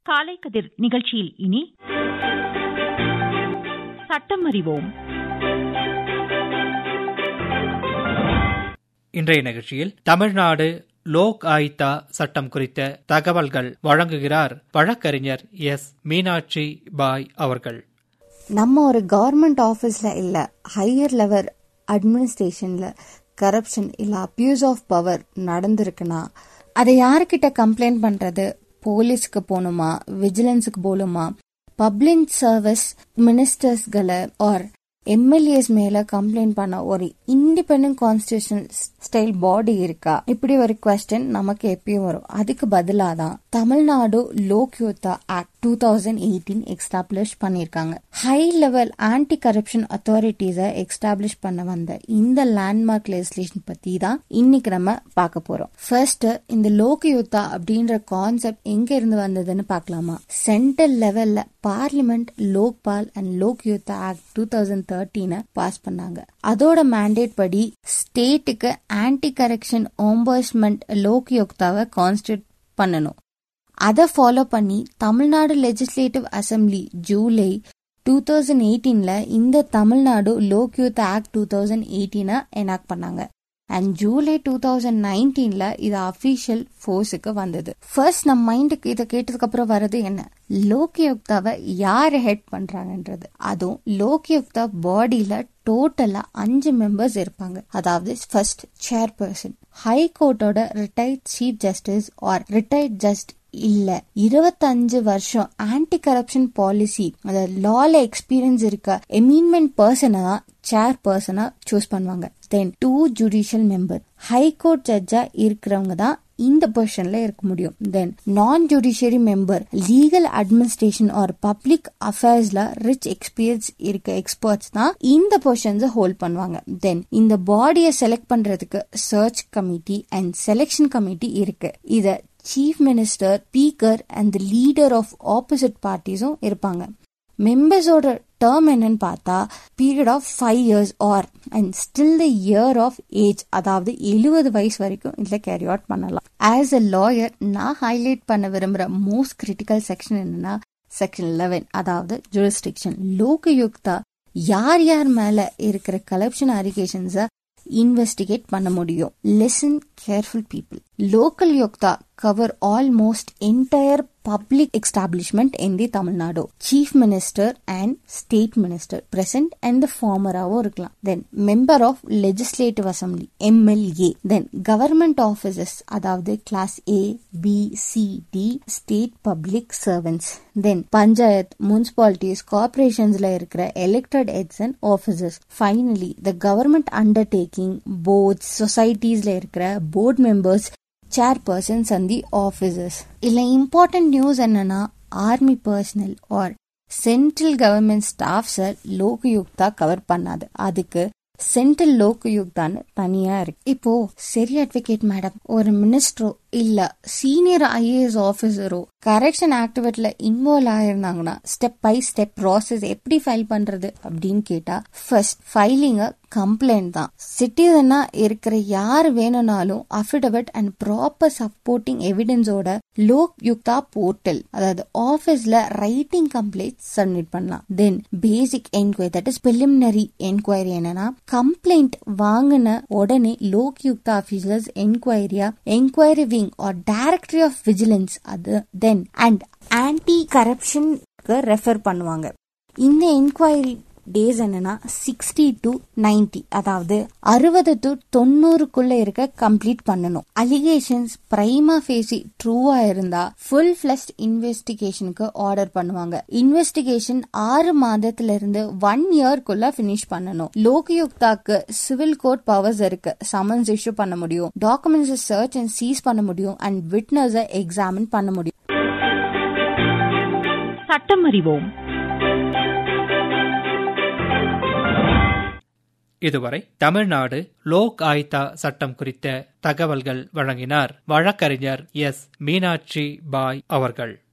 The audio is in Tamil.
காலை கதிர் நிகழ்ச்சியில் இனி சட்டம் அறிவோம் இன்றைய நிகழ்ச்சியில் தமிழ்நாடு லோக் ஆயுக்தா சட்டம் குறித்த தகவல்கள் வழங்குகிறார் வழக்கறிஞர் எஸ் மீனாட்சி பாய் அவர்கள் நம்ம ஒரு கவர்மெண்ட் ஆஃபீஸில் இல்லை ஹையர் லெவல் அட்மினிஸ்ட்ரேஷனில் கரப்ஷன் இல்லை அப்யூஸ் ஆஃப் பவர் நடந்திருக்குன்னா அதை யாருக்கிட்ட கம்ப்ளைண்ட் பண்ணுறது போலீஸ்க்கு போகணுமா விஜிலன்ஸுக்கு போகணுமா பப்ளிக் சர்வீஸ் மினிஸ்டர்ஸ்களை ஆர் எம்எல்ஏஸ் மேல கம்ப்ளைண்ட் பண்ண ஒரு இண்டிபெண்டன்ட் கான்ஸ்டியூஷனல் ஸ்டைல் பாடி இருக்கா இப்படி ஒரு கொஸ்டின் நமக்கு எப்பயும் வரும் அதுக்கு பதிலாக தான் Tamil Nadu Lokayukta act two thousand eighteen establish பண்ணிருக்காங்க ஹை லெவல் ஆன்டி கரப்ஷன் அத்தாரிட்டிஸ எக்ஸ்டாப்ளிஷ் பண்ண வந்த இந்த லேண்ட்மார்க் லெஜிஸ்லேஷன் பத்தி தான் இன்னைக்கு நம்ம பார்க்க போறோம் ஃபர்ஸ்ட் இந்த லோக்யூத்தா அப்படின்ற கான்செப்ட் எங்க இருந்து வந்ததுன்னு பார்க்கலாமா சென்ட்ரல் லெவல்ல parliament Lokpal and Lokayukta act two thousand தேர்ட்டீனை பாஸ் பண்ணாங்க அதோட மேண்டேட் படி ஸ்டேட்டுக்கு ஆன்டி கரெக்ஷன் ஓம்பர்ஸ்மெண்ட் லோக்யுக்தாவை கான்ஸ்டியூட் பண்ணணும் அதை ஃபாலோ பண்ணி Tamil Nadu legislative assembly July two thousand எயிட்டீன்ல இந்த Tamil Nadu Lokayukta act two thousand எயிட்டீனை எனாக்ட் பண்ணாங்க அண்ட் ஜூலை டூ தௌசண்ட் நைன்டீன்ல இது அபிஷியல் ஃபோர்ஸுக்கு வந்தது ஃபர்ஸ்ட் நம்ம மைண்டுக்கு இதை கேட்டதுக்கு அப்புறம் வர்றது என்ன லோக்யுக்தாவை யார் ஹெட் பண்றாங்கன்றது அதுவும் லோக்யுக்தா பாடியில டோட்டலா அஞ்சு மெம்பர்ஸ் இருப்பாங்க அதாவது ஃபர்ஸ்ட் சேர்பர்சன் ஹை கோர்ட்டோட retired chief justice or retired judge இல்ல இருபத்தஞ்சு வருஷம் ஆன்டி கரப்ஷன் பாலிசி அதாவது லால எக்ஸ்பீரியன்ஸ் இருக்க எமீன்மெண்ட் பர்சனை தான் சேர் பர்சனா சூஸ் பண்ணுவாங்க then two judicial member high court ஜட்ஜா இருக்கிறவங்க தான் இந்த பொசிஷன்ல இருக்க முடியும் then non judiciary member legal administration or public அஃபேர்ஸ்ல ரிச் எக்ஸ்பீரியன்ஸ் இருக்க எக்ஸ்பர்ட்ஸ் தான் இந்த பொசிஷன்ஸ் ஹோல்ட் பண்ணுவாங்க தென் இந்த பாடியை செலக்ட் பண்றதுக்கு search committee and selection committee இருக்கு இத chief minister speaker and the leader of opposite பார்ட்டிஸும் இருப்பாங்க மெம்பர்ஸோட டேர்ம் என்னன்னு பார்த்தா period of five years or and still the year of age அதாவது எழுபது வயசு வரைக்கும் இதுல கேரி அவுட் பண்ணலாம் ஆஸ் அ லாயர் நான் ஹைலைட் பண்ண விரும்புற மோஸ்ட் கிரிட்டிக்கல் செக்ஷன் என்னன்னா செக்ஷன் லெவன் அதாவது ஜூரிஸ்டிக்ஷன் லோகயுக்தா யார் யார் மேல இருக்கிற கரப்ஷன் அலிகேஷன்ஸ இன்வெஸ்டிகேட் பண்ண முடியும் listen careful people Lokayukta cover almost entire public establishment in the Tamil Nadu chief minister and state minister present and ஃபார்மராகவும் இருக்கலாம் then member of legislative assembly MLA then government officers அதாவது class A B C D state public servants then panchayat municipalities கார்பரேஷன்ஸ்ல இருக்கிற elected heads and officers finally the government undertaking boards சொசைட்டிஸ்ல இருக்கிற board members chairpersons and the officers இல்ல இம்பார்ட்டன்ட் நியூஸ் என்னன்னா army personnel or central government ஸ்டாஃப்ஸை Lokayukta cover பண்ணாது அதுக்கு சென்ட்ரல் லோகயுக்தான்னு தனியா இருக்கு இப்போ சரி அட்வொகேட் மேடம் ஒரு மினிஸ்டரோ இல்ல சீனியர் ஐஏஎஸ் ஆபீசரோ கரெக்ஷன் ஆக்டிவிட்டில இன்வால்வ் ஆயிருந்தாங்கன்னா ஸ்டெப் பை ஸ்டெப் ப்ராசஸ் எப்படி ஃபைல் பண்றது அப்படின்னு கேட்டா ஃபர்ஸ்ட் ஃபைலிங் கம்ப்ளைண்ட் தான் சிட்டிசனா இருக்கிற யார் வேணும்னாலும் அஃபிடவிட் அண்ட் ப்ராப்பர் சப்போர்ட்டிங் எவிடன்ஸோட லோக் யுக்தா போர்ட்டல் அதாவது ஆபீஸ்ல ரைட்டிங் கம்ப்ளைண்ட் சப்மிட் பண்ணலாம் then basic enquiry that is preliminary enquiry என்னன்னா கம்ப்ளைண்ட் வாங்கின உடனே லோக் யுக்தா ஆபீசர்ஸ் என்கொயரியா enquiry wing or directorate of vigilance அது தென் அண்ட் ஆன்டி கரப்ஷனுக்கு ரெஃபர் பண்ணுவாங்க இந்த என்கொயரி டேஸ் என்னன்னா சிக்ஸ்டி டு நைன்டி அதாவது அறுபது டு தொண்ணூறுக்குள்ள இருக்க கம்ப்ளீட் பண்ணணும் அலிகேஷன்ஸ் பிரைமா ஃபேசி ட்ரூவா இருந்தா ஃபுல் ஃபிளஸ்ட் இன்வெஸ்டிகேஷனுக்கு ஆர்டர் பண்ணுவாங்க இன்வெஸ்டிகேஷன் ஆறு மாதத்துல இருந்து ஒன் இயர்க்குள்ள பினிஷ் பண்ணணும் லோகயுக்தாக்கு சிவில் கோர்ட் பவர்ஸ் இருக்கு சமன்ஸ் இஷ்யூ பண்ண முடியும் டாக்குமெண்ட்ஸ் சர்ச் அண்ட் சீஸ் பண்ண முடியும் அண்ட் விட்னஸை எக்ஸாமின் பண்ண முடியும் சட்டம் அறிவோம் இதுவரை தமிழ்நாடு லோக் ஆயுக்தா சட்டம் குறித்த தகவல்கள் வழங்கினார் வழக்கறிஞர் எஸ் மீனாட்சி பாய் அவர்கள்